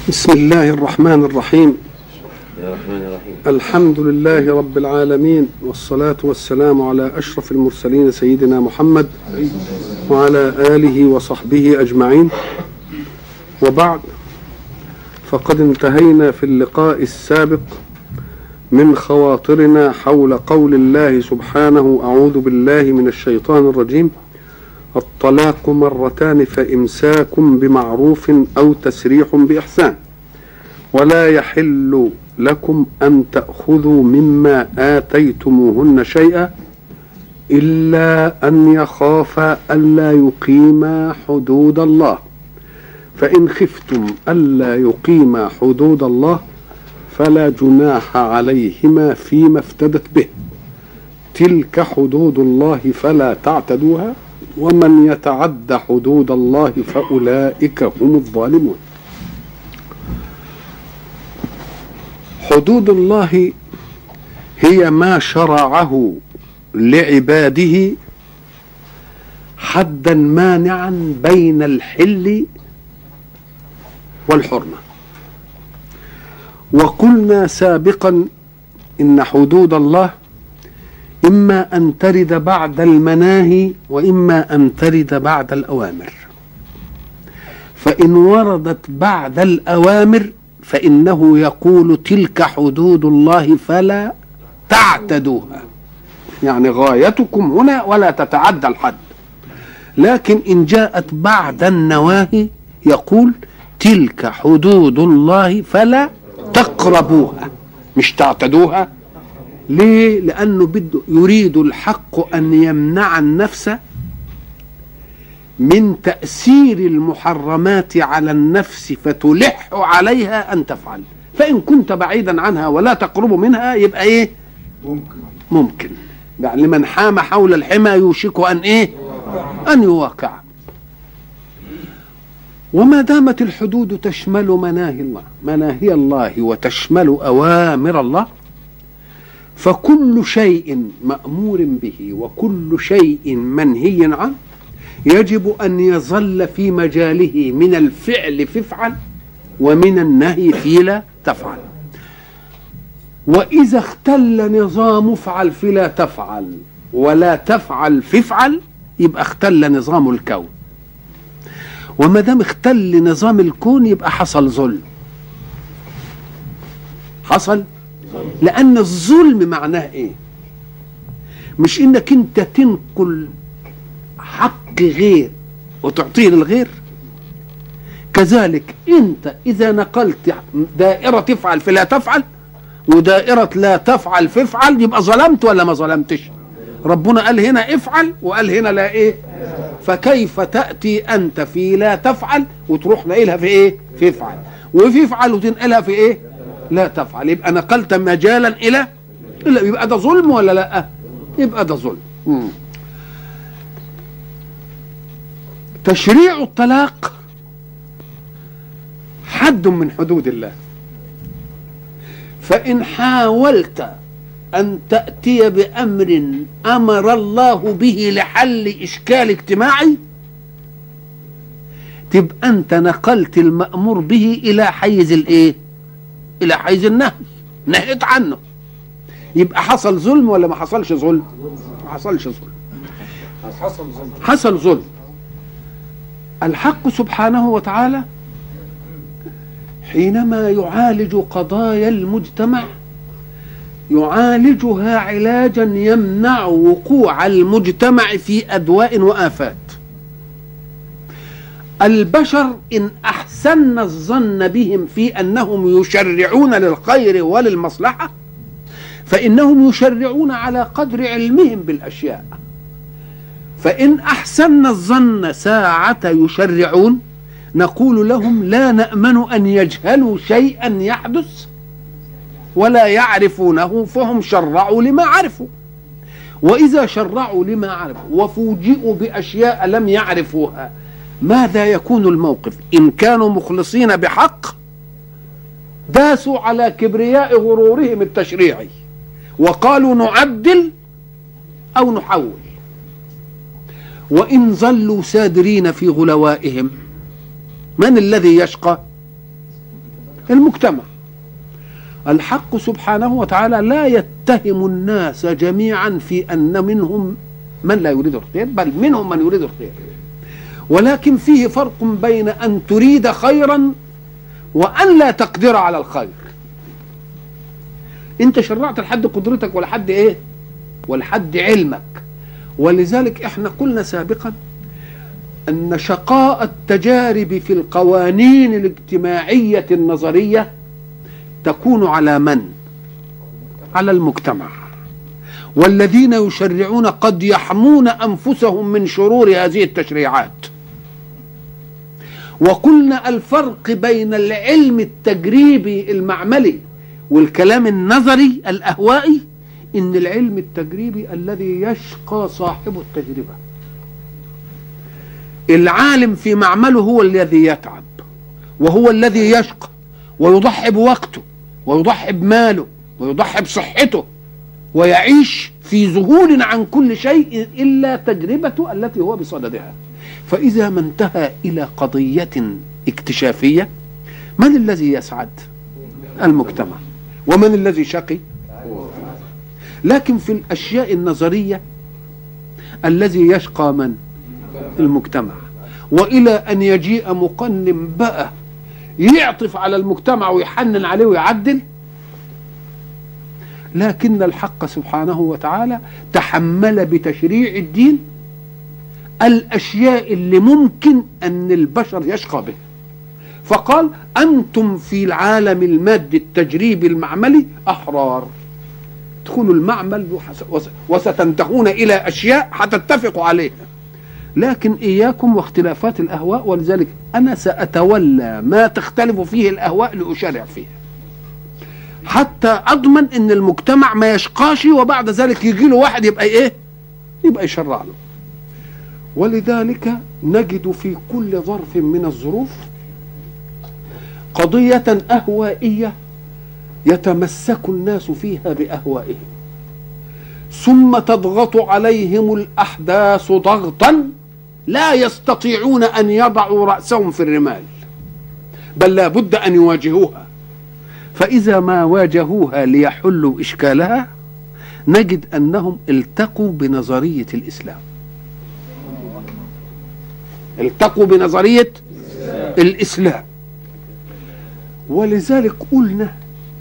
بسم الله الرحمن الرحيم يا رحمن الرحيم الحمد لله رب العالمين والصلاة والسلام على أشرف المرسلين سيدنا محمد وعلى آله وصحبه أجمعين وبعد فقد انتهينا في اللقاء السابق من خواطرنا حول قول الله سبحانه أعوذ بالله من الشيطان الرجيم الطلاق مرتان فإمساك بمعروف أو تسريح بإحسان ولا يحل لكم أن تأخذوا مما آتيتموهن شيئا إلا أن يخافا ألا يقيما حدود الله فإن خفتم ألا يقيما حدود الله فلا جناح عليهما فيما افتدت به تلك حدود الله فلا تعتدوها ومن يتعد حدود الله فأولئك هم الظالمون حدود الله هي ما شرعه لعباده حدا مانعا بين الحل والحرمه وقلنا سابقا ان حدود الله اما ان ترد بعد المناهي واما ان ترد بعد الاوامر فان وردت بعد الاوامر فانه يقول تلك حدود الله فلا تعتدوها يعني غايتكم هنا ولا تتعدى الحد لكن ان جاءت بعد النواهي يقول تلك حدود الله فلا تقربوها مش تعتدوها ليه لانه بده يريد الحق ان يمنع النفس من تاثير المحرمات على النفس فتلح عليها ان تفعل فان كنت بعيدا عنها ولا تقرب منها يبقى ايه ممكن ممكن يعني لمن حام حول الحمى يوشك ان ايه ان يواقع وما دامت الحدود تشمل مناهي الله مناهي الله وتشمل اوامر الله فكل شيء مامور به وكل شيء منهي عنه يجب ان يظل في مجاله من الفعل فافعل ومن النهي في لا تفعل واذا اختل نظام افعل فلا تفعل ولا تفعل فافعل يبقى اختل نظام الكون وما دام اختل نظام الكون يبقى حصل ظلم حصل لان الظلم معناه ايه مش انك انت تنقل حق غير وتعطيه للغير كذلك انت اذا نقلت دائره تفعل فلا تفعل ودائره لا تفعل فافعل يبقى ظلمت ولا ما ظلمتش ربنا قال هنا افعل وقال هنا لا ايه فكيف تاتي انت في لا تفعل وتروح ناقلها في ايه في افعل وفي افعل وتنقلها في ايه لا تفعل يبقى نقلت مجالا الى إلا يبقى ده ظلم ولا لا يبقى ده ظلم مم. تشريع الطلاق حد من حدود الله فإن حاولت أن تأتي بأمر أمر الله به لحل إشكال اجتماعي تبقى أنت نقلت المأمور به إلى حيز الإيه؟ إلى حيز النهي نهيت عنه يبقى حصل ظلم ولا ما حصلش ظلم؟ ما حصلش ظلم حصل ظلم حصل ظلم الحق سبحانه وتعالى حينما يعالج قضايا المجتمع يعالجها علاجا يمنع وقوع المجتمع في ادواء وافات البشر ان احسن الظن بهم في انهم يشرعون للخير وللمصلحه فانهم يشرعون على قدر علمهم بالاشياء فإن أحسن الظن ساعة يشرعون نقول لهم لا نأمن أن يجهلوا شيئا يحدث ولا يعرفونه فهم شرعوا لما عرفوا وإذا شرعوا لما عرفوا وفوجئوا بأشياء لم يعرفوها ماذا يكون الموقف إن كانوا مخلصين بحق داسوا على كبرياء غرورهم التشريعي وقالوا نعدل أو نحول وإن ظلوا سادرين في غلوائهم من الذي يشقى المجتمع الحق سبحانه وتعالى لا يتهم الناس جميعا في ان منهم من لا يريد الخير بل منهم من يريد الخير ولكن فيه فرق بين ان تريد خيرا وان لا تقدر على الخير انت شرعت لحد قدرتك ولا حد ايه ولا حد علمك ولذلك احنا قلنا سابقا ان شقاء التجارب في القوانين الاجتماعيه النظريه تكون على من على المجتمع والذين يشرعون قد يحمون انفسهم من شرور هذه التشريعات وقلنا الفرق بين العلم التجريبي المعملي والكلام النظري الاهوائي ان العلم التجريبي الذي يشقى صاحب التجربه العالم في معمله هو الذي يتعب وهو الذي يشقى ويضحي بوقته ويضحي بماله ويضحي بصحته ويعيش في ذهول عن كل شيء الا تجربته التي هو بصددها فاذا ما انتهى الى قضيه اكتشافيه من الذي يسعد المجتمع ومن الذي شقي لكن في الاشياء النظريه الذي يشقى من المجتمع والى ان يجيء مقنن بقى يعطف على المجتمع ويحنن عليه ويعدل لكن الحق سبحانه وتعالى تحمل بتشريع الدين الاشياء اللي ممكن ان البشر يشقى بها فقال انتم في العالم المادي التجريبي المعملي احرار ادخلوا المعمل وستنتهون الى اشياء هتتفقوا عليها لكن اياكم واختلافات الاهواء ولذلك انا ساتولى ما تختلف فيه الاهواء لاشرع فيه حتى اضمن ان المجتمع ما يشقاش وبعد ذلك يجي له واحد يبقى ايه يبقى يشرع له ولذلك نجد في كل ظرف من الظروف قضيه اهوائيه يتمسك الناس فيها باهوائهم ثم تضغط عليهم الاحداث ضغطا لا يستطيعون ان يضعوا راسهم في الرمال بل لا بد ان يواجهوها فاذا ما واجهوها ليحلوا اشكالها نجد انهم التقوا بنظريه الاسلام التقوا بنظريه الاسلام ولذلك قلنا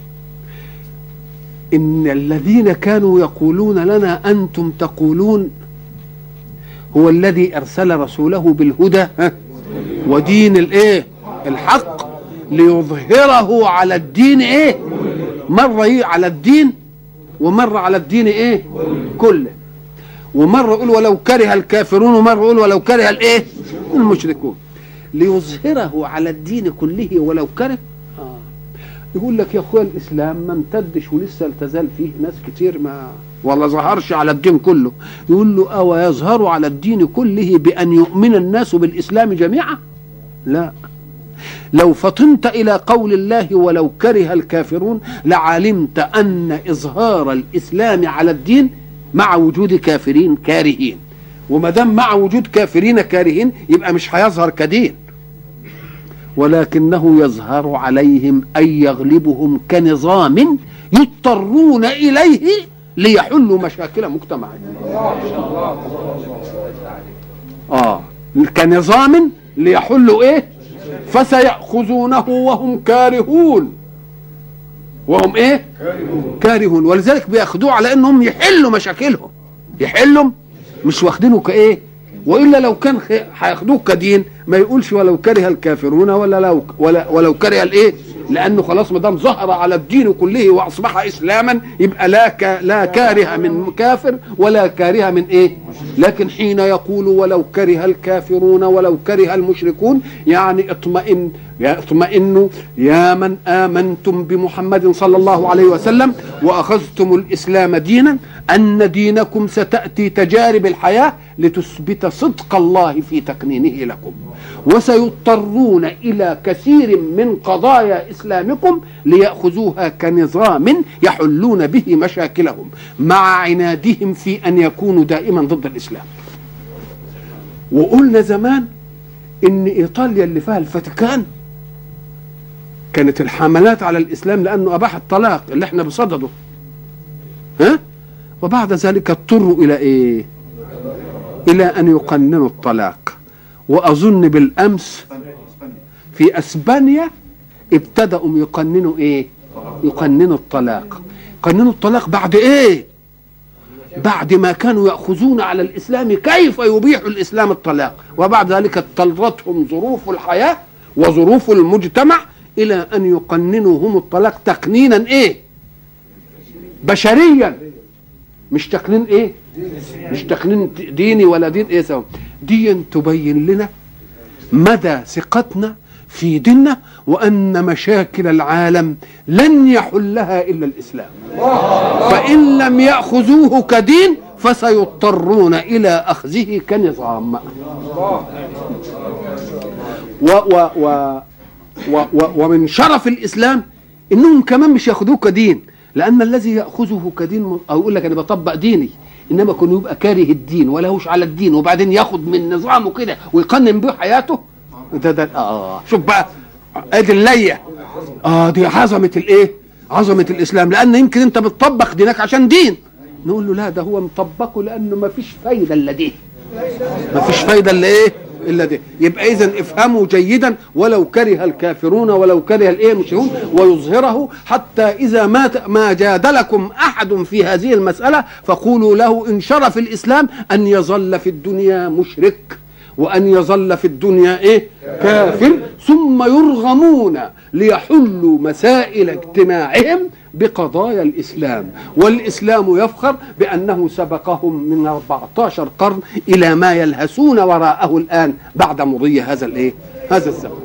ان الذين كانوا يقولون لنا انتم تقولون هو الذي ارسل رسوله بالهدى ودين الايه الحق ليظهره على الدين ايه مره ايه على الدين ومره على الدين ايه كله ومره يقول ولو كره الكافرون ومره يقول ولو كره الايه المشركون ليظهره على الدين كله ولو كره يقول لك يا اخويا الاسلام ما امتدش ولسه التزال فيه ناس كتير ما ولا ظهرش على الدين كله يقول له او يظهر على الدين كله بان يؤمن الناس بالاسلام جميعا لا لو فطنت الى قول الله ولو كره الكافرون لعلمت ان اظهار الاسلام على الدين مع وجود كافرين كارهين وما دام مع وجود كافرين كارهين يبقى مش هيظهر كدين ولكنه يظهر عليهم أي يغلبهم كنظام يضطرون إليه ليحلوا مشاكل مجتمعهم آه كنظام ليحلوا إيه فسيأخذونه وهم كارهون وهم إيه كارهون, كارهون. ولذلك بياخدوه على إنهم يحلوا مشاكلهم يحلوا مش واخدينه كإيه والا لو كان هياخدوه كدين ما يقولش ولو كره الكافرون ولا لو ولا ولو كره الايه لانه خلاص ما دام ظهر على الدين كله واصبح اسلاما يبقى لا ك... لا كاره من كافر ولا كاره من ايه لكن حين يقول ولو كره الكافرون ولو كره المشركون يعني اطمئن يا اطمئنوا يا من امنتم بمحمد صلى الله عليه وسلم واخذتم الاسلام دينا ان دينكم ستاتي تجارب الحياه لتثبت صدق الله في تكنينه لكم وسيضطرون الى كثير من قضايا اسلامكم لياخذوها كنظام يحلون به مشاكلهم مع عنادهم في ان يكونوا دائما ضد الاسلام وقلنا زمان ان ايطاليا اللي فيها الفاتيكان كانت الحملات على الاسلام لانه اباح الطلاق اللي احنا بصدده ها وبعد ذلك اضطروا الى ايه الى ان يقننوا الطلاق واظن بالامس في اسبانيا ابتدأوا يقننوا ايه يقننوا الطلاق يقننوا الطلاق بعد ايه بعد ما كانوا يأخذون على الإسلام كيف يبيح الإسلام الطلاق وبعد ذلك اضطرتهم ظروف الحياة وظروف المجتمع إلى أن يقننوا هم الطلاق تقنينا إيه بشريا مش تقنين إيه مش تقنين ديني ولا دين إيه سوا دي تبين لنا مدى ثقتنا في ديننا وأن مشاكل العالم لن يحلها إلا الإسلام فإن لم يأخذوه كدين فسيضطرون إلى أخذه كنظام و و و و و ومن شرف الإسلام إنهم كمان مش يأخذوه كدين لأن الذي يأخذه كدين أو يقول لك أنا بطبق ديني إنما كان يبقى كاره الدين ولا هوش على الدين وبعدين ياخد من نظامه كده ويقنن به حياته ده ده آه شوف بقى ادي الليه اه دي عظمه الايه عظمه الاسلام لان يمكن انت بتطبق دينك عشان دين نقول له لا ده هو مطبقه لانه ما فيش فايده الا دي ما فيش فايده الا ايه الا دي يبقى اذا افهموا جيدا ولو كره الكافرون ولو كره الايه المشركون ويظهره حتى اذا ما ما جادلكم احد في هذه المساله فقولوا له ان شرف الاسلام ان يظل في الدنيا مشرك وأن يظل في الدنيا إيه كافر ثم يرغمون ليحلوا مسائل اجتماعهم بقضايا الإسلام والإسلام يفخر بأنه سبقهم من 14 قرن إلى ما يلهسون وراءه الآن بعد مضي هذا الإيه هذا الزمن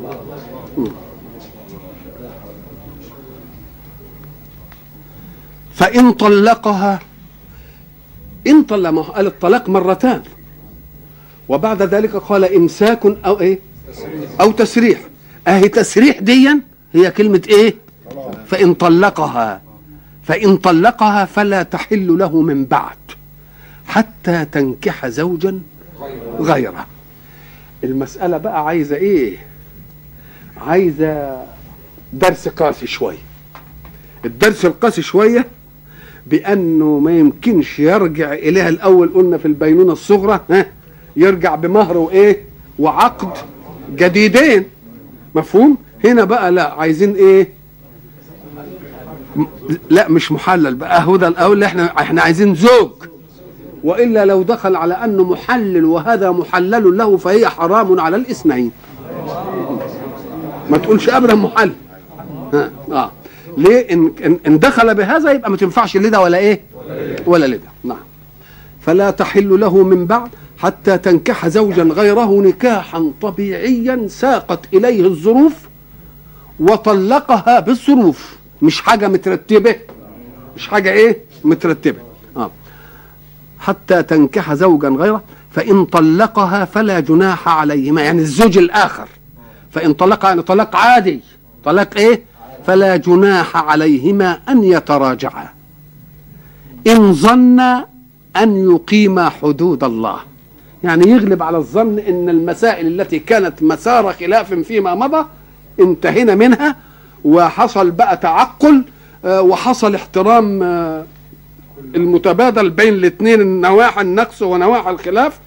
فإن طلقها إن طلق قال الطلاق مرتان وبعد ذلك قال امساك او ايه او تسريح اهي تسريح ديا هي كلمه ايه فان طلقها فان طلقها فلا تحل له من بعد حتى تنكح زوجا غيره المساله بقى عايزه ايه عايزه درس قاسي شويه الدرس القاسي شويه بانه ما يمكنش يرجع اليها الاول قلنا في البينونه الصغرى ها يرجع بمهر وايه وعقد جديدين مفهوم هنا بقى لا عايزين ايه لا مش محلل بقى هو ده الاول احنا احنا عايزين زوج والا لو دخل على انه محلل وهذا محلل له فهي حرام على الاثنين ما تقولش ابدا محلل ها اه ليه ان ان دخل بهذا يبقى ما تنفعش لده ولا ايه ولا لده نعم فلا تحل له من بعد حتى تنكح زوجا غيره نكاحا طبيعيا ساقت اليه الظروف وطلقها بالظروف مش حاجه مترتبه مش حاجه ايه مترتبه آه. حتى تنكح زوجا غيره فان طلقها فلا جناح عليهما يعني الزوج الاخر فان طلقها يعني طلاق عادي طلاق ايه فلا جناح عليهما ان يتراجعا ان ظن ان يقيما حدود الله يعني يغلب على الظن ان المسائل التي كانت مسار خلاف فيما مضى انتهينا منها وحصل بقى تعقل وحصل احترام المتبادل بين الاثنين نواحي النقص ونواحي الخلاف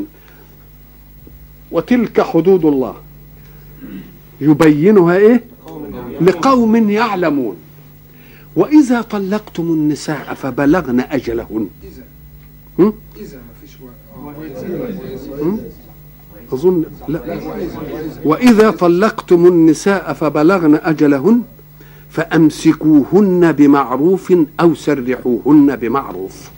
وتلك حدود الله يبينها ايه لقوم يعلمون واذا طلقتم النساء فبلغن اجلهن اذا ما فيش أظن لا وإذا طلقتم النساء فبلغن أجلهن فأمسكوهن بمعروف أو سرحوهن بمعروف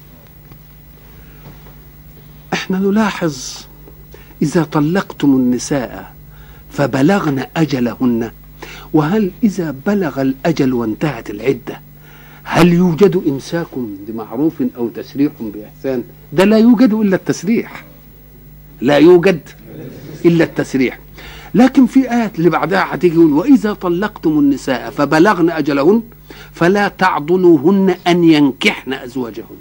احنا نلاحظ إذا طلقتم النساء فبلغن أجلهن وهل إذا بلغ الأجل وانتهت العدة هل يوجد إمساك بمعروف أو تسريح بإحسان ده لا يوجد إلا التسريح لا يوجد إلا التسريح لكن في آيات اللي بعدها هتيجي يقول وإذا طلقتم النساء فبلغن أجلهن فلا تعضلوهن أن ينكحن أزواجهن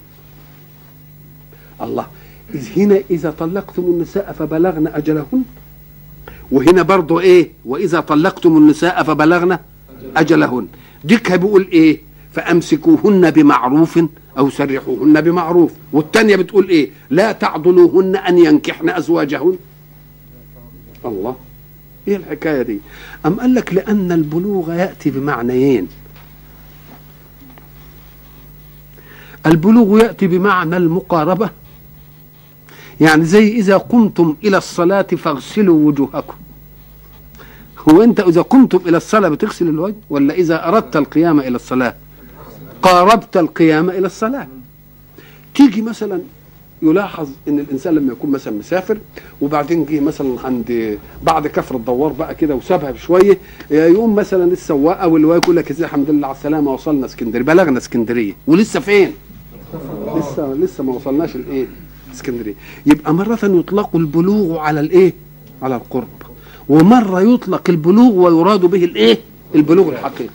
الله إذ هنا إذا طلقتم النساء فبلغن أجلهن وهنا برضو إيه وإذا طلقتم النساء فبلغن اجلهن ديك بيقول ايه فامسكوهن بمعروف او سرحوهن بمعروف والتانية بتقول ايه لا تعضلوهن ان ينكحن ازواجهن الله ايه الحكايه دي ام قال لك لان البلوغ ياتي بمعنيين البلوغ ياتي بمعنى المقاربه يعني زي اذا قمتم الى الصلاه فاغسلوا وجوهكم هو انت اذا قمتم الى الصلاه بتغسل الوجه ولا اذا اردت القيام الى الصلاه قاربت القيام الى الصلاه تيجي مثلا يلاحظ ان الانسان لما يكون مثلا مسافر وبعدين جه مثلا عند بعد كفر الدوار بقى كده وسابها بشويه يقوم مثلا السواق او اللي يقول لك ازاي الحمد لله على السلامه وصلنا اسكندريه بلغنا اسكندريه ولسه فين؟ لسه لسه ما وصلناش الايه؟ اسكندريه يبقى مره يطلق البلوغ على الايه؟ على القرب ومره يطلق البلوغ ويراد به الايه؟ البلوغ الحقيقي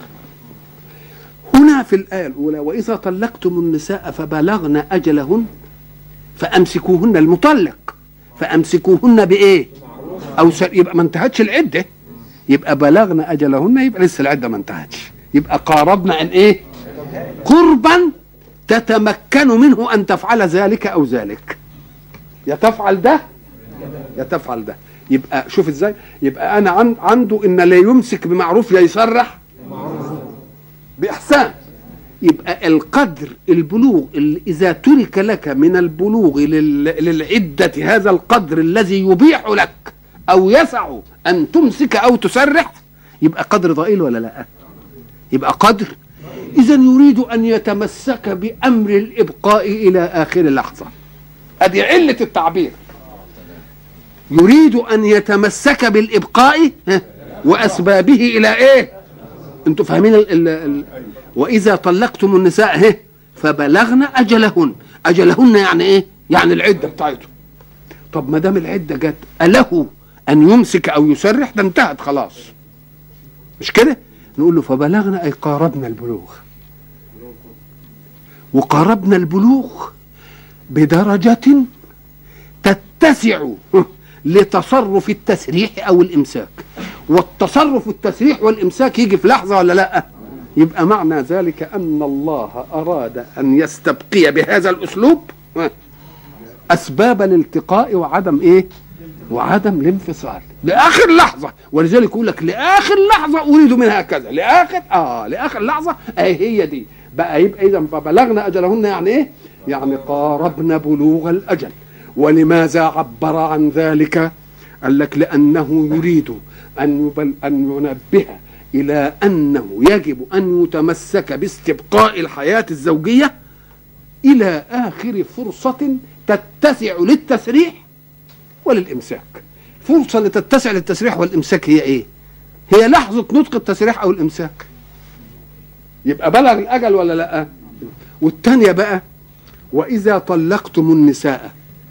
هنا في الآية الأولى وإذا طلقتم النساء فبلغن أجلهن فأمسكوهن المطلق فأمسكوهن بإيه؟ أو س... يبقى ما انتهتش العدة يبقى بلغن أجلهن يبقى لسه العدة ما انتهتش يبقى قاربنا أن إيه؟ قربا تتمكن منه أن تفعل ذلك أو ذلك يا تفعل ده يا تفعل ده يبقى شوف ازاي يبقى انا عن عنده ان لا يمسك بمعروف يا يصرح بإحسان يبقى القدر البلوغ اللي إذا ترك لك من البلوغ لل- للعدة هذا القدر الذي يبيح لك أو يسع أن تمسك أو تسرح يبقى قدر ضئيل ولا لا يبقى قدر إذا يريد أن يتمسك بأمر الإبقاء إلى آخر لحظة أدي علة التعبير يريد أن يتمسك بالإبقاء ها، وأسبابه إلى إيه انتوا فاهمين ال ال ال واذا طلقتم النساء هه فبلغن اجلهن اجلهن يعني ايه يعني العده بتاعته طب ما دام العده جت اله ان يمسك او يسرح ده انتهت خلاص مش كده نقول له فبلغنا اي قاربنا البلوغ وقاربنا البلوغ بدرجه تتسع لتصرف التسريح او الامساك والتصرف التسريح والامساك يجي في لحظه ولا لا يبقى معنى ذلك ان الله اراد ان يستبقي بهذا الاسلوب اسباب الالتقاء وعدم ايه وعدم الانفصال لاخر لحظه ولذلك يقول لك لاخر لحظه اريد منها كذا لاخر اه لاخر لحظه اهي هي دي بقى يبقى اذا فبلغنا اجلهن يعني ايه يعني قاربنا بلوغ الاجل ولماذا عبر عن ذلك قال لك لانه يريد ان يبل ان ينبه الى انه يجب ان يتمسك باستبقاء الحياه الزوجيه الى اخر فرصه تتسع للتسريح وللامساك فرصه اللي تتسع للتسريح والامساك هي ايه هي لحظه نطق التسريح او الامساك يبقى بلغ الاجل ولا لا والثانيه بقى واذا طلقتم النساء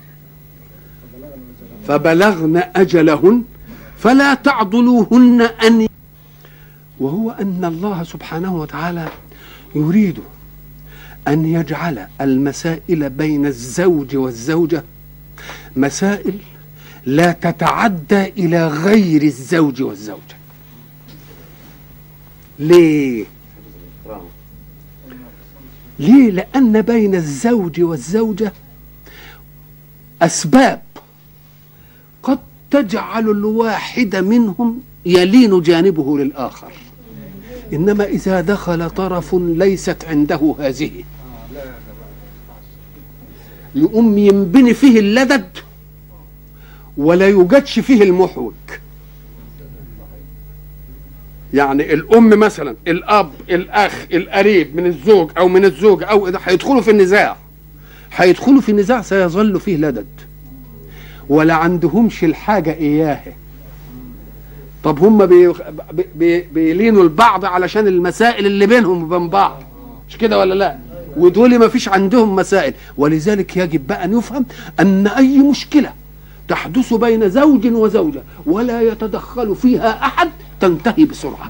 فبلغن اجلهن فلا تعضلوهن ان وهو ان الله سبحانه وتعالى يريد ان يجعل المسائل بين الزوج والزوجه مسائل لا تتعدى الى غير الزوج والزوجه ليه ليه لان بين الزوج والزوجه اسباب قد تجعل الواحد منهم يلين جانبه للآخر إنما إذا دخل طرف ليست عنده هذه يقوم ينبني فيه اللدد ولا يوجدش فيه المحوج يعني الأم مثلا الأب الأخ القريب من الزوج أو من الزوجة أو إذا هيدخلوا في النزاع هيدخلوا في النزاع سيظل فيه لدد ولا عندهمش الحاجة إياه طب هم بي بي بيلينوا البعض علشان المسائل اللي بينهم وبين بعض مش كده ولا لا ودول ما فيش عندهم مسائل ولذلك يجب بقى أن يفهم أن أي مشكلة تحدث بين زوج وزوجة ولا يتدخل فيها أحد تنتهي بسرعة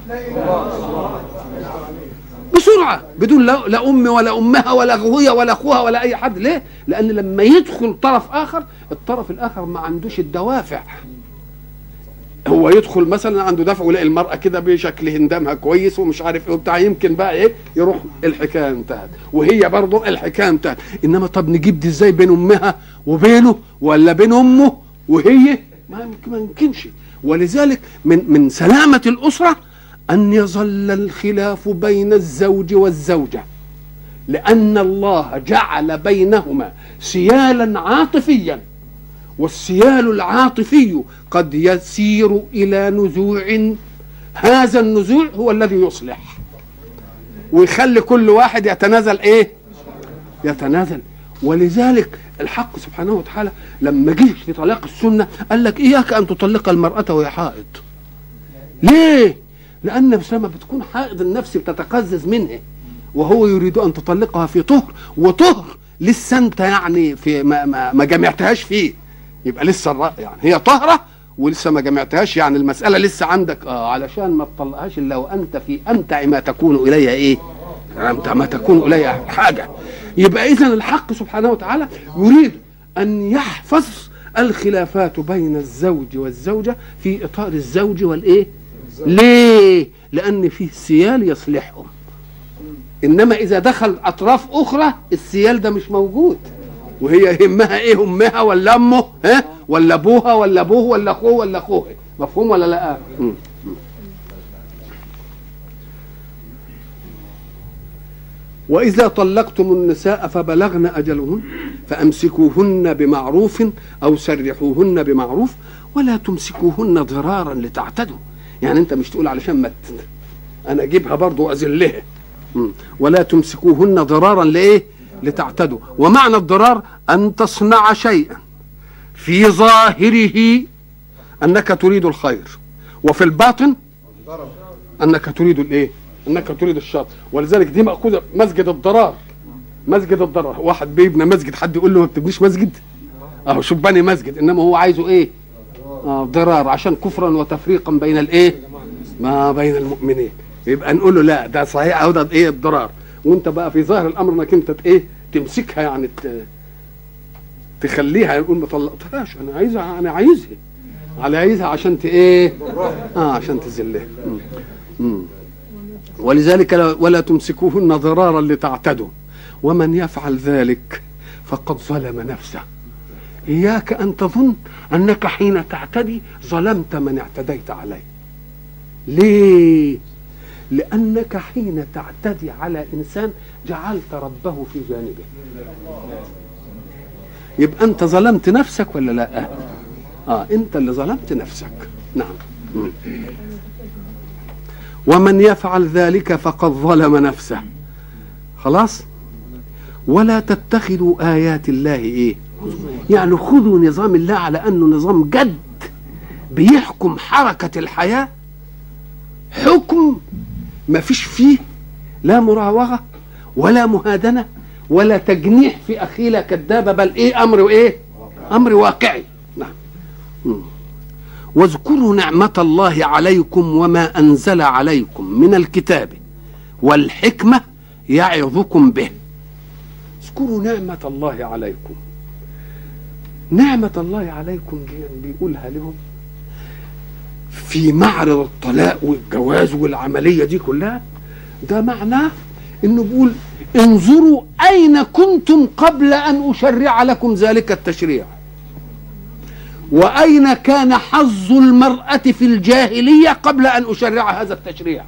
بسرعة بدون لا, لا أم ولا أمها ولا أخويا ولا أخوها ولا أي حد ليه؟ لأن لما يدخل طرف آخر الطرف الآخر ما عندوش الدوافع هو يدخل مثلا عنده دفع ويلاقي المرأة كده بشكل هندامها كويس ومش عارف ايه وبتاع يمكن بقى ايه يروح الحكاية انتهت وهي برضه الحكاية انتهت انما طب نجيب دي ازاي بين امها وبينه ولا بين امه وهي ما يمكن- ما يمكنش ولذلك من من سلامة الأسرة أن يظل الخلاف بين الزوج والزوجة لأن الله جعل بينهما سيالا عاطفيا والسيال العاطفي قد يسير الى نزوع هذا النزوع هو الذي يصلح ويخلي كل واحد يتنازل ايه يتنازل ولذلك الحق سبحانه وتعالى لما جه في طلاق السنه قال لك اياك ان تطلق المراه وهي حائض ليه لان بس لما بتكون حائض النفس بتتقزز منها وهو يريد ان تطلقها في طهر وطهر لسه انت يعني في ما, ما, ما جمعتهاش فيه يبقى لسه الر- يعني هي طهره ولسه ما جمعتهاش يعني المساله لسه عندك اه علشان ما تطلقهاش الا وانت في امتع ما تكون الي ايه؟ امتع ما تكون الي حاجه يبقى اذا الحق سبحانه وتعالى يريد ان يحفظ الخلافات بين الزوج والزوجه في اطار الزوج والايه؟ ليه؟ لان فيه سيال يصلحهم انما اذا دخل اطراف اخرى السيال ده مش موجود وهي يهمها ايه امها ولا امه ها ولا ابوها ولا ابوه ولا اخوه ولا اخوه مفهوم ولا لا مم. واذا طلقتم النساء فبلغن اجلهن فامسكوهن بمعروف او سرحوهن بمعروف ولا تمسكوهن ضرارا لتعتدوا يعني انت مش تقول علشان ما ت- انا اجيبها برضو واذلها مم. ولا تمسكوهن ضرارا لايه لتعتدوا ومعنى الضرار ان تصنع شيئا في ظاهره انك تريد الخير وفي الباطن انك تريد الايه انك تريد الشر ولذلك دي ماخوذه مسجد الضرار مسجد الضرار واحد بيبنى مسجد حد يقول له ما بتبنيش مسجد اهو شوف بني مسجد انما هو عايزه ايه آه ضرار عشان كفرا وتفريقا بين الايه ما بين المؤمنين يبقى نقول له لا ده صحيح اهو ده ايه الضرار وانت بقى في ظاهر الامر انك انت ت- ايه تمسكها يعني ت- تخليها يقول ما طلقتهاش انا عايزها انا عايزها على عايزها عشان ت ايه اه عشان تذلها مم. مم. ولذلك لا- ولا تمسكوهن ضرارا لتعتدوا ومن يفعل ذلك فقد ظلم نفسه إياك أن تظن أنك حين تعتدي ظلمت من اعتديت عليه ليه؟ لأنك حين تعتدي على إنسان جعلت ربه في جانبه يبقى أنت ظلمت نفسك ولا لا؟ آه أنت اللي ظلمت نفسك نعم مم. ومن يفعل ذلك فقد ظلم نفسه خلاص ولا تتخذوا آيات الله إيه يعني خذوا نظام الله على أنه نظام جد بيحكم حركة الحياة حكم ما فيش فيه لا مراوغة ولا مهادنة ولا تجنيح في أخيلة كذابة بل إيه أمر إيه أمر واقعي نعم مم. واذكروا نعمة الله عليكم وما أنزل عليكم من الكتاب والحكمة يعظكم به اذكروا نعمة الله عليكم نعمة الله عليكم دي بيقولها لهم في معرض الطلاق والجواز والعملية دي كلها ده معناه انه بيقول انظروا اين كنتم قبل ان اشرع لكم ذلك التشريع واين كان حظ المراه في الجاهليه قبل ان اشرع هذا التشريع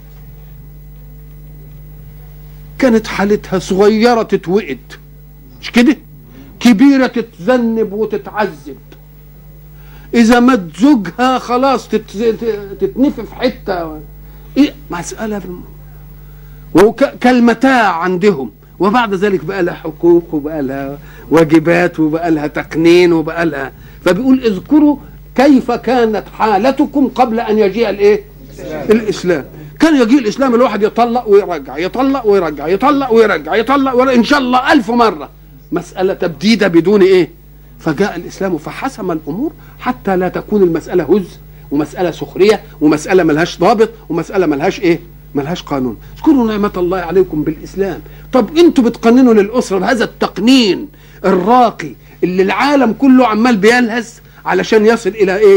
كانت حالتها صغيره تتوئد مش كده كبيره تتذنب وتتعذب اذا مات زوجها خلاص تت... ت- تتنفي في حته ايه مساله بالم... وكالمتاع عندهم وبعد ذلك بقى لها حقوق وبقى لها واجبات وبقى لها تقنين وبقى لها فبيقول اذكروا كيف كانت حالتكم قبل ان يجيء الايه الاسلام كان يجيء الاسلام الواحد يطلق ويرجع يطلق ويرجع يطلق ويرجع يطلق ويرجع ان شاء الله ألف مره مساله تبديده بدون ايه فجاء الاسلام فحسم الامور حتى لا تكون المساله هز ومساله سخريه ومساله ملهاش ضابط ومساله ملهاش ايه ملهاش قانون اذكروا نعمة الله عليكم بالإسلام طب انتوا بتقننوا للأسرة بهذا التقنين الراقي اللي العالم كله عمال بيلهث علشان يصل إلى إيه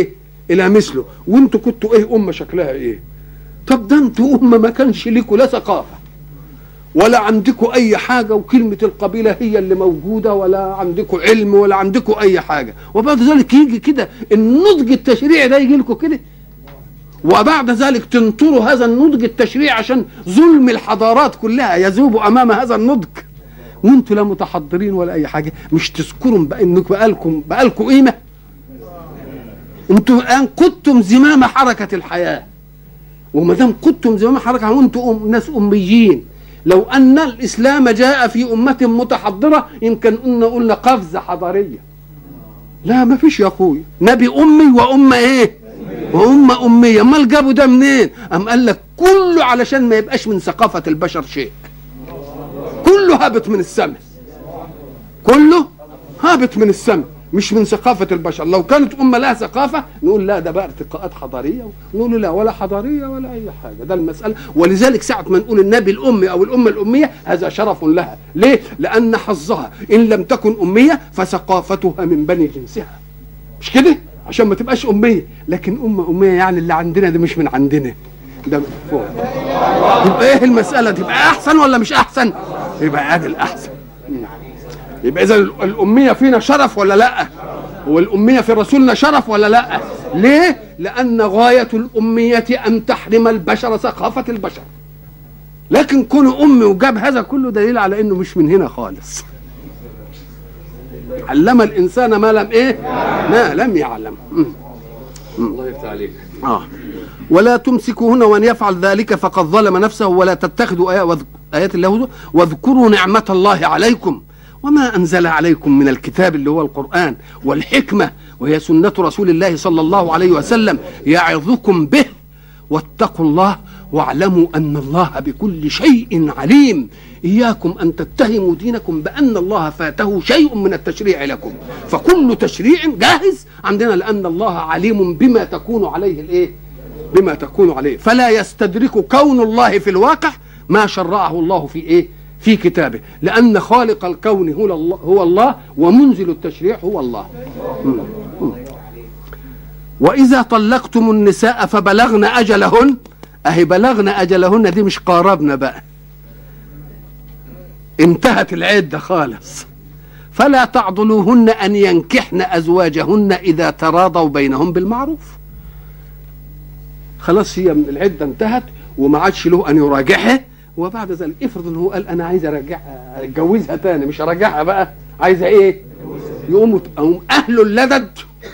الى مثله وانتوا كنتوا ايه امه شكلها ايه طب ده انتوا امه ما كانش ليكوا لا ثقافه ولا عندكم اي حاجه وكلمه القبيله هي اللي موجوده ولا عندكم علم ولا عندكم اي حاجه وبعد ذلك يجي كده النضج التشريعي ده يجي لكم كده وبعد ذلك تنطروا هذا النضج التشريعي عشان ظلم الحضارات كلها يذوب امام هذا النضج وانتوا لا متحضرين ولا اي حاجه مش تذكروا بقى انكم بقالكم بقالكم قيمه انتوا الان قدتم زمام حركه الحياه وما دام قدتم زمام حركه وانتم أم ناس اميين لو ان الاسلام جاء في امه متحضره يمكن قلنا قلنا قفزه حضاريه لا ما فيش يا اخويا نبي امي وامه ايه وامه اميه امال جابوا ده منين ام قال لك كله علشان ما يبقاش من ثقافه البشر شيء كله هابط من السماء كله هابط من السماء مش من ثقافة البشر لو كانت أمة لها ثقافة نقول لا ده بقى ارتقاءات حضارية نقول لا ولا حضارية ولا أي حاجة ده المسألة ولذلك ساعة ما نقول النبي الأمي أو الأمة الأمية هذا شرف لها ليه؟ لأن حظها إن لم تكن أمية فثقافتها من بني جنسها مش كده؟ عشان ما تبقاش أمية لكن أمة أمية يعني اللي عندنا ده مش من عندنا ده من فوق يبقى ايه المسألة تبقى أحسن ولا مش أحسن؟ يبقى ادي الأحسن يبقى اذا الاميه فينا شرف ولا لا والاميه في رسولنا شرف ولا لا ليه لان غايه الاميه ان تحرم البشر ثقافه البشر لكن كونه امي وجاب هذا كله دليل على انه مش من هنا خالص علم الانسان ما لم ايه ما لم يعلم م. الله يفتح عليك آه. ولا تمسكوهن وان يفعل ذلك فقد ظلم نفسه ولا تتخذوا آيات, وذ... آيات الله هزوا واذكروا نعمة الله عليكم وما أنزل عليكم من الكتاب اللي هو القرآن والحكمة وهي سنة رسول الله صلى الله عليه وسلم يعظكم به واتقوا الله واعلموا أن الله بكل شيء عليم إياكم أن تتهموا دينكم بأن الله فاته شيء من التشريع لكم فكل تشريع جاهز عندنا لأن الله عليم بما تكون عليه الإيه بما تكون عليه فلا يستدرك كون الله في الواقع ما شرعه الله في إيه في كتابه لأن خالق الكون هو الله, هو الله ومنزل التشريع هو الله م. م. وإذا طلقتم النساء فبلغن أجلهن أهي بلغن أجلهن دي مش قاربنا بقى انتهت العدة خالص فلا تعضلوهن أن ينكحن أزواجهن إذا تراضوا بينهم بالمعروف خلاص هي من العدة انتهت وما عادش له أن يراجعها وبعد ذلك افرض ان هو قال انا عايز ارجعها اتجوزها تاني مش ارجعها بقى عايزه ايه يقوموا يقوم اهل اللدد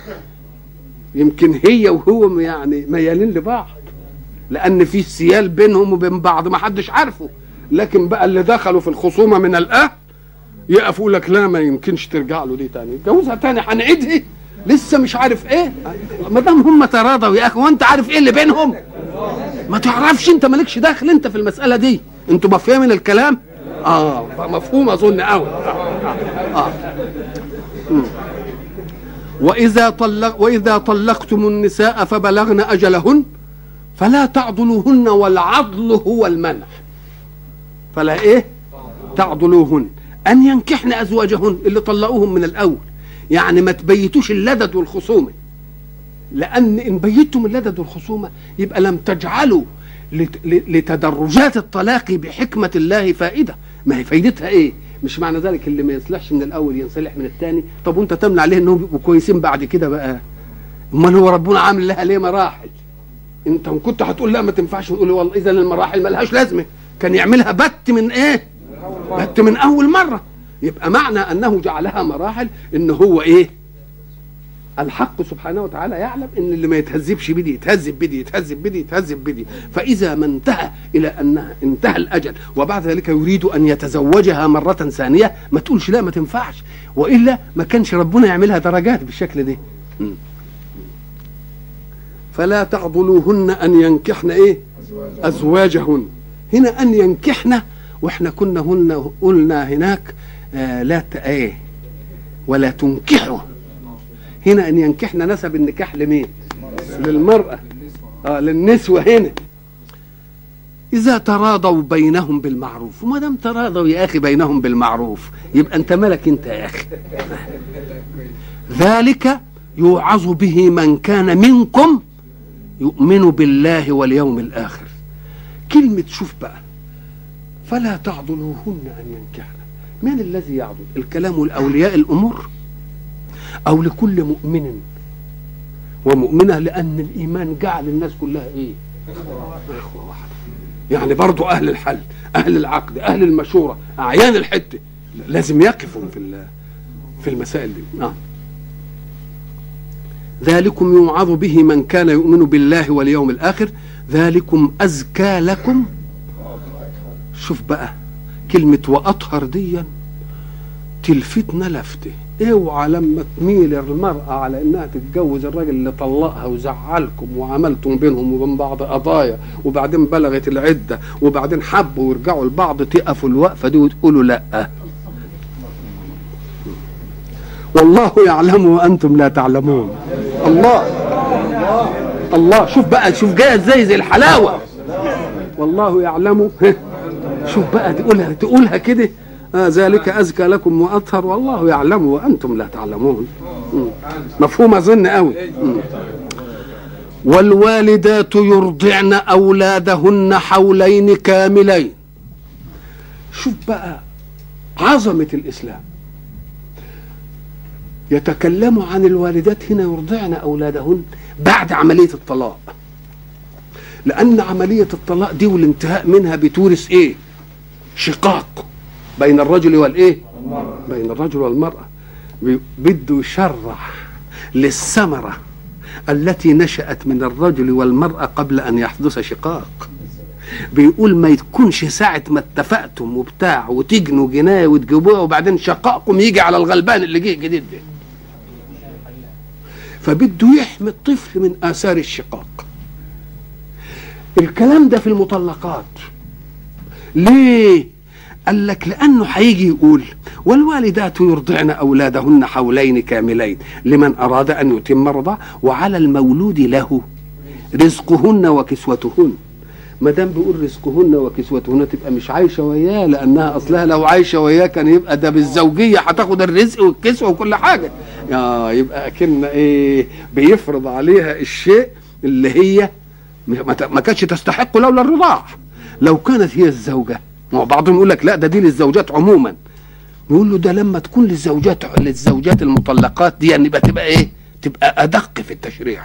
يمكن هي وهو يعني ميالين لبعض لان في سيال بينهم وبين بعض ما حدش عارفه لكن بقى اللي دخلوا في الخصومه من الاهل يقفوا يقول لك لا ما يمكنش ترجع له دي تاني اتجوزها تاني هنعيدها لسه مش عارف ايه ما دام هم تراضوا يا اخي وانت عارف ايه اللي بينهم ما تعرفش انت مالكش دخل انت في المساله دي انتوا مفهومين الكلام اه مفهوم اظن قوي آه. آه. آه. واذا طلق واذا طلقتم النساء فبلغن اجلهن فلا تعضلوهن والعضل هو المنع فلا ايه تعضلوهن ان ينكحن ازواجهن اللي طلقوهم من الاول يعني ما تبيتوش اللدد والخصومه لان ان بيتم اللدد والخصومه يبقى لم تجعلوا لتدرجات الطلاق بحكمه الله فائده ما هي فايدتها ايه مش معنى ذلك اللي ما يصلحش من الاول ينصلح من الثاني طب وانت تمنع عليه انهم يبقوا كويسين بعد كده بقى امال هو ربنا عامل لها ليه مراحل انت كنت هتقول لا ما تنفعش نقول والله اذا المراحل ملهاش لازمه كان يعملها بت من ايه بت من اول مره يبقى معنى انه جعلها مراحل ان هو ايه الحق سبحانه وتعالى يعلم ان اللي ما يتهذبش بدي يتهذب بدي يتهذب بدي يتهذب بدي فاذا ما انتهى الى ان انتهى الاجل وبعد ذلك يريد ان يتزوجها مره ثانيه ما تقولش لا ما تنفعش والا ما كانش ربنا يعملها درجات بالشكل ده فلا تعضلوهن ان ينكحن ايه ازواجهن هنا ان ينكحن واحنا كنا هن قلنا هناك آه لا ايه ولا تنكحوا هنا ان ينكحن نسب النكاح لمين للمرأة اه للنسوة هنا إذا تراضوا بينهم بالمعروف وما دام تراضوا يا أخي بينهم بالمعروف يبقى أنت مالك أنت يا أخي ذلك يوعظ به من كان منكم يؤمن بالله واليوم الآخر كلمة شوف بقى فلا تعضلوهن أن ينكحن من الذي يعضل الكلام الأولياء الأمور أو لكل مؤمن ومؤمنة لأن الإيمان جعل الناس كلها إيه إخوة واحدة يعني برضو أهل الحل أهل العقد أهل المشورة أعيان الحتة لازم يقفوا في ال- في المسائل دي نعم ذلكم يوعظ به من كان يؤمن بالله واليوم الآخر ذلكم أزكى لكم شوف بقى كلمة وأطهر ديا تلفتنا لفتة اوعى لما تميل المرأة على انها تتجوز الراجل اللي طلقها وزعلكم وعملتم بينهم وبين بعض قضايا وبعدين بلغت العدة وبعدين حبوا ويرجعوا لبعض تقفوا الوقفة دي وتقولوا لا والله يعلم وانتم لا تعلمون الله الله شوف بقى شوف جايه ازاي زي الحلاوه والله يعلم شوف بقى تقولها تقولها كده آه ذلك ازكى لكم واطهر والله يعلم وانتم لا تعلمون مم. مفهوم اظن قوي مم. والوالدات يرضعن اولادهن حولين كاملين شوف بقى عظمه الاسلام يتكلم عن الوالدات هنا يرضعن اولادهن بعد عمليه الطلاق لان عمليه الطلاق دي والانتهاء منها بتورث ايه شقاق بين الرجل والايه بين الرجل والمراه بي- بده يشرح للثمره التي نشأت من الرجل والمرأة قبل أن يحدث شقاق بيقول ما يكونش ساعة ما اتفقتم وبتاع وتجنوا جناية وتجيبوها وبعدين شقاقكم يجي على الغلبان اللي جه جديد ده فبده يحمي الطفل من آثار الشقاق الكلام ده في المطلقات ليه قال لك لانه هيجي يقول والوالدات يرضعن اولادهن حولين كاملين لمن اراد ان يتم الرضاعه وعلى المولود له رزقهن وكسوتهن ما دام بيقول رزقهن وكسوتهن تبقى مش عايشه وياه لانها اصلها لو عايشه وياه كان يبقى ده بالزوجيه هتاخد الرزق والكسوه وكل حاجه يا يبقى اكن ايه بيفرض عليها الشيء اللي هي ما ت- ما كانتش تستحقه لولا الرضاع لو كانت هي الزوجه ما هو بعضهم يقول لك لا ده دي للزوجات عموما يقول له ده لما تكون للزوجات للزوجات المطلقات دي يعني يبقى تبقى ايه تبقى ادق في التشريع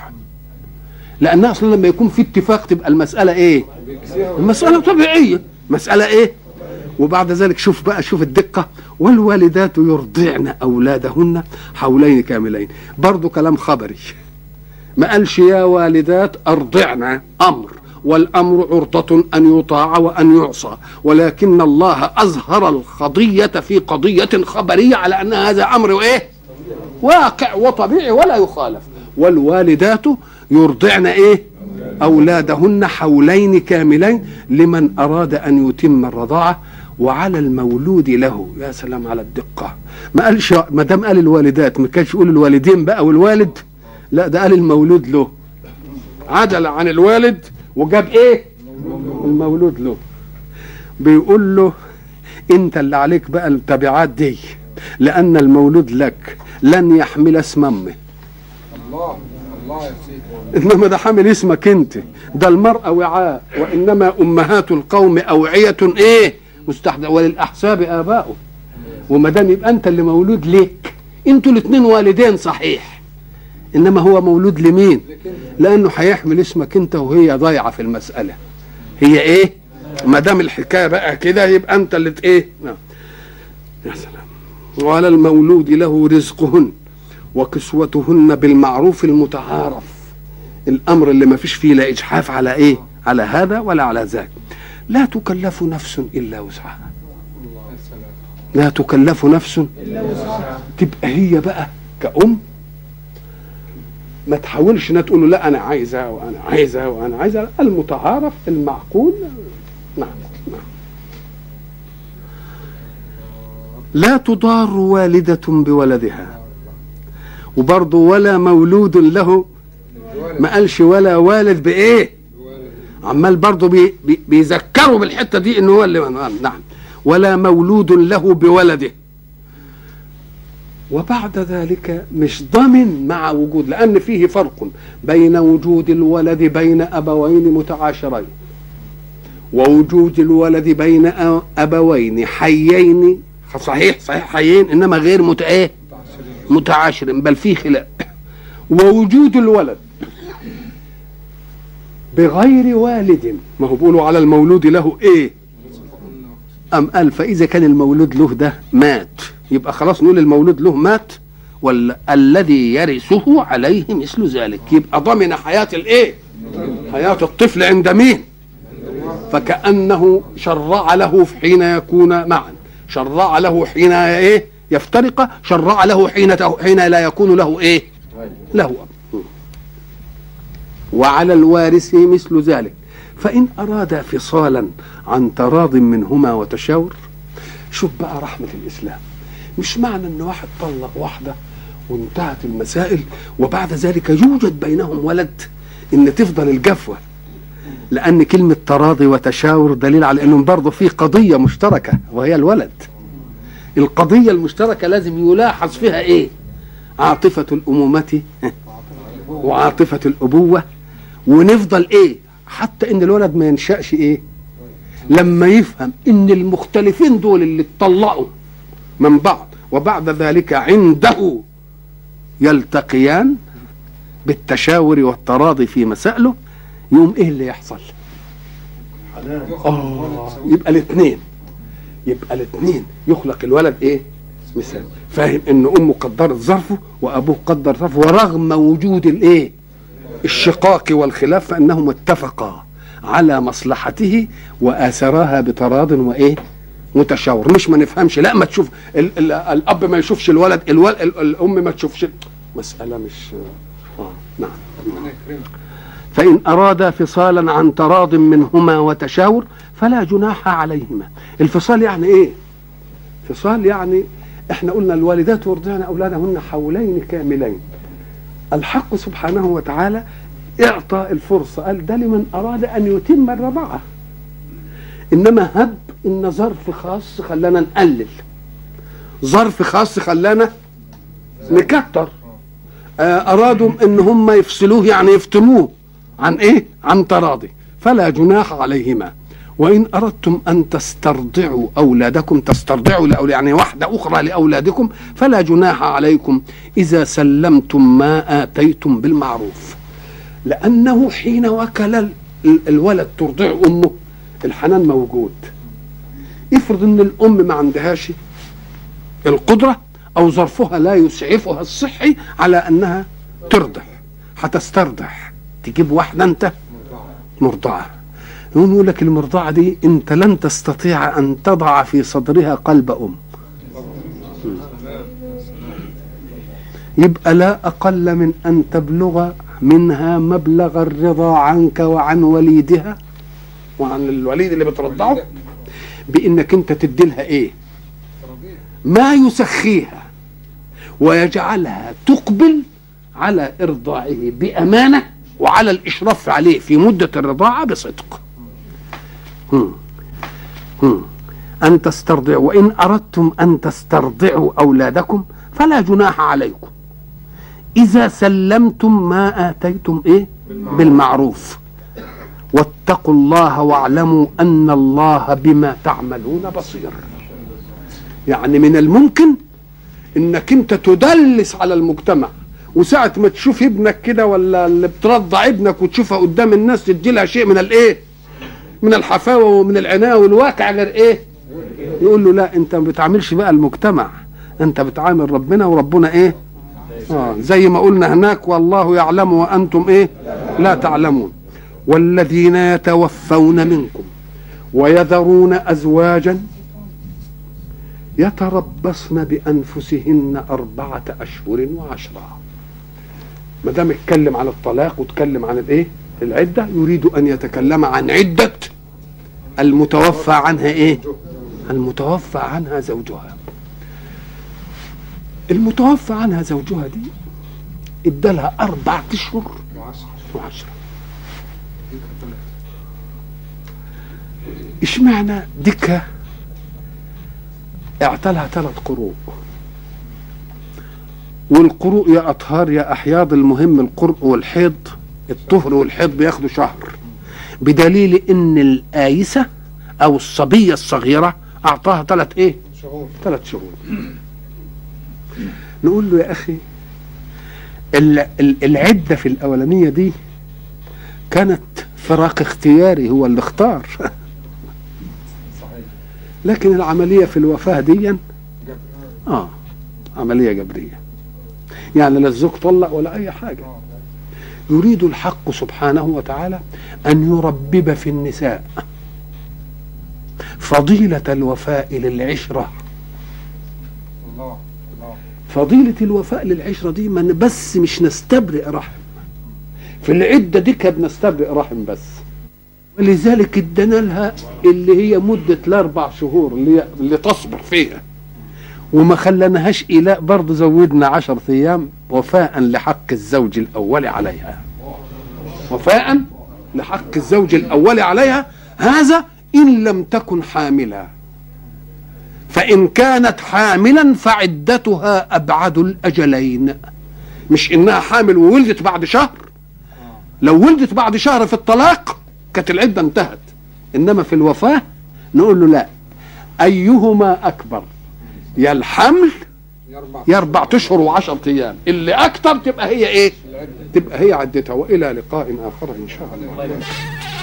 لانها اصلا لما يكون في اتفاق تبقى المساله ايه المساله طبيعيه مساله ايه وبعد ذلك شوف بقى شوف الدقه والوالدات يرضعن اولادهن حولين كاملين برضو كلام خبري ما قالش يا والدات ارضعن امر والامر عرضة ان يطاع وان يعصى ولكن الله اظهر القضية في قضية خبرية على ان هذا امر ايه واقع وطبيعي ولا يخالف والوالدات يرضعن ايه اولادهن حولين كاملين لمن اراد ان يتم الرضاعه وعلى المولود له يا سلام على الدقه ما قالش ما دام قال الوالدات ما كانش يقول الوالدين بقى والوالد لا ده قال المولود له عدل عن الوالد وجاب ايه المولود له بيقول له انت اللي عليك بقى التبعات دي لان المولود لك لن يحمل اسم امه الله الله يا سيدي انما ده حامل اسمك انت ده المرأة وعاء وانما امهات القوم اوعية ايه مستحدث وللاحساب اباؤه وما دام يبقى انت اللي مولود ليك انتوا الاثنين والدين صحيح انما هو مولود لمين لانه هيحمل اسمك انت وهي ضايعه في المساله هي ايه ما دام الحكايه بقى كده يبقى انت اللي ت- ايه نعم يا سلام وعلى المولود له رزقهن وكسوتهن بالمعروف المتعارف الامر اللي ما فيش فيه لا اجحاف على ايه على هذا ولا على ذاك لا تكلف نفس الا وسعها يا سلام لا تكلف نفس تبقى هي بقى كأم ما تحاولش انها تقول له لا انا عايزه وانا عايزه وانا عايزه المتعارف المعقول نعم نعم لا تضار والدة بولدها وبرضه ولا مولود له ما قالش ولا والد بايه عمال برضه بي بي بيذكروا بالحته دي ان هو اللي نعم ولا مولود له بولده وبعد ذلك مش ضامن مع وجود لأن فيه فرق بين وجود الولد بين أبوين متعاشرين ووجود الولد بين أ- أبوين حيين صحيح صحيح حيين إنما غير مت إيه؟ متعاشرين بل فيه خلاف ووجود الولد بغير والد ما هو بيقولوا على المولود له ايه أم قال فإذا كان المولود له ده مات يبقى خلاص نقول المولود له مات ولا الذي يرثه عليه مثل ذلك يبقى ضمن حياة الايه حياة الطفل عند مين فكأنه شرع له في حين يكون معا شرع له حين ايه يفترق شرع له حين حين لا يكون له ايه له أب وعلى الوارث مثل ذلك فإن أراد فصالا عن تراض منهما وتشاور شوف بقى رحمة الإسلام مش معنى أن واحد طلق واحدة وانتهت المسائل وبعد ذلك يوجد بينهم ولد ان تفضل الجفوة لأن كلمة تراضي وتشاور دليل على أنهم برضه في قضية مشتركة وهي الولد القضية المشتركة لازم يلاحظ فيها إيه عاطفة الأمومة وعاطفة الأبوة ونفضل إيه حتى إن الولد ما ينشأش إيه لما يفهم إن المختلفين دول اللي اتطلقوا من بعض وبعد ذلك عنده يلتقيان بالتشاور والتراضي في مسائله يوم ايه اللي يحصل اه يبقى الاثنين يبقى الاثنين يخلق الولد ايه مثال فاهم ان امه قدرت ظرفه وابوه قدر ظرفه ورغم وجود الايه الشقاق والخلاف فانهم اتفقا على مصلحته واثراها بتراض وايه متشاور مش ما نفهمش لا ما تشوف ال ال الاب ما يشوفش الولد الولد ال الام ما تشوفش مساله مش آه نعم ربنا يكرمك فإن أراد فصالا عن تراض منهما وتشاور فلا جناح عليهما الفصال يعني إيه فصال يعني احنا قلنا الوالدات يرضعن أولادهن حولين كاملين الحق سبحانه وتعالى اعطى الفرصة قال ده لمن أراد أن يتم الرضاعة إنما هب إن ظرف خاص خلانا نقلل ظرف خاص خلانا نكتر آه، أرادوا إن هم يفصلوه يعني يفتنوه عن إيه؟ عن تراضي فلا جناح عليهما وإن أردتم أن تسترضعوا أولادكم تسترضعوا لأولاد يعني واحدة أخرى لأولادكم فلا جناح عليكم إذا سلمتم ما آتيتم بالمعروف لأنه حين وكل ال- الولد ترضع أمه الحنان موجود افرض ان الام ما عندهاش القدره او ظرفها لا يسعفها الصحي على انها ترضع هتسترضع تجيب واحده انت مرضعه يقوم يقول لك المرضعه دي انت لن تستطيع ان تضع في صدرها قلب ام يبقى لا اقل من ان تبلغ منها مبلغ الرضا عنك وعن وليدها وعن الوليد اللي بترضعه بانك انت تدي لها ايه ما يسخيها ويجعلها تقبل على ارضاعه بامانه وعلى الاشراف عليه في مده الرضاعه بصدق هم. هم. ان تسترضعوا وان اردتم ان تسترضعوا اولادكم فلا جناح عليكم اذا سلمتم ما اتيتم ايه بالمعروف واتقوا الله واعلموا ان الله بما تعملون بصير يعني من الممكن انك انت تدلس على المجتمع وساعة ما تشوف ابنك كده ولا اللي بترضع ابنك وتشوفها قدام الناس تدي لها شيء من الايه؟ من الحفاوة ومن العناية والواقع غير ايه؟ يقول له لا انت ما بتعاملش بقى المجتمع انت بتعامل ربنا وربنا ايه؟ آه زي ما قلنا هناك والله يعلم وانتم ايه؟ لا تعلمون والذين يتوفون منكم ويذرون ازواجا يتربصن بانفسهن اربعه اشهر وعشرا ما دام اتكلم عن الطلاق واتكلم عن الايه العده يريد ان يتكلم عن عده المتوفى عنها ايه المتوفى عنها زوجها المتوفى عنها زوجها دي ادالها اربع اشهر وعشرة وعشرة اشمعنى دكة اعتلها ثلاث قروء والقروء يا اطهار يا احياض المهم القرء والحيض الطهر والحيض بياخدوا شهر بدليل ان الايسه او الصبيه الصغيره اعطاها ثلاث ايه شهور ثلاث شهور نقول له يا اخي ال- ال- العده في الاولانيه دي كانت فراق اختياري هو اللي اختار صحيح لكن العمليه في الوفاه دي جاب اه عمليه جبريه يعني لا الزوج طلق ولا اي حاجه آه. يريد الحق سبحانه وتعالى ان يربب في النساء فضيله الوفاء للعشره الله الله فضيلة الوفاء للعشرة دي ما ن- بس مش نستبرئ رحم في العدة دي كانت نستبرئ رحم بس ولذلك ادينا لها اللي هي مدة الأربع شهور اللي, هي- اللي تصبر فيها وما خلناهاش إيلاء برضه زودنا عشر أيام وفاء لحق الزوج الأول عليها وفاء لحق الزوج الأول عليها هذا إن لم تكن حاملا فإن كانت حاملا فعدتها أبعد الأجلين مش إنها حامل وولدت بعد شهر لو ولدت بعد شهر في الطلاق كانت العدة انتهت إنما في الوفاة نقول له لا أيهما أكبر يا الحمل يربع يا أربعة أشهر وعشرة أيام اللي أكتر تبقى هي إيه العدة تبقى هي عدتها وإلى لقاء آخر إن شاء الله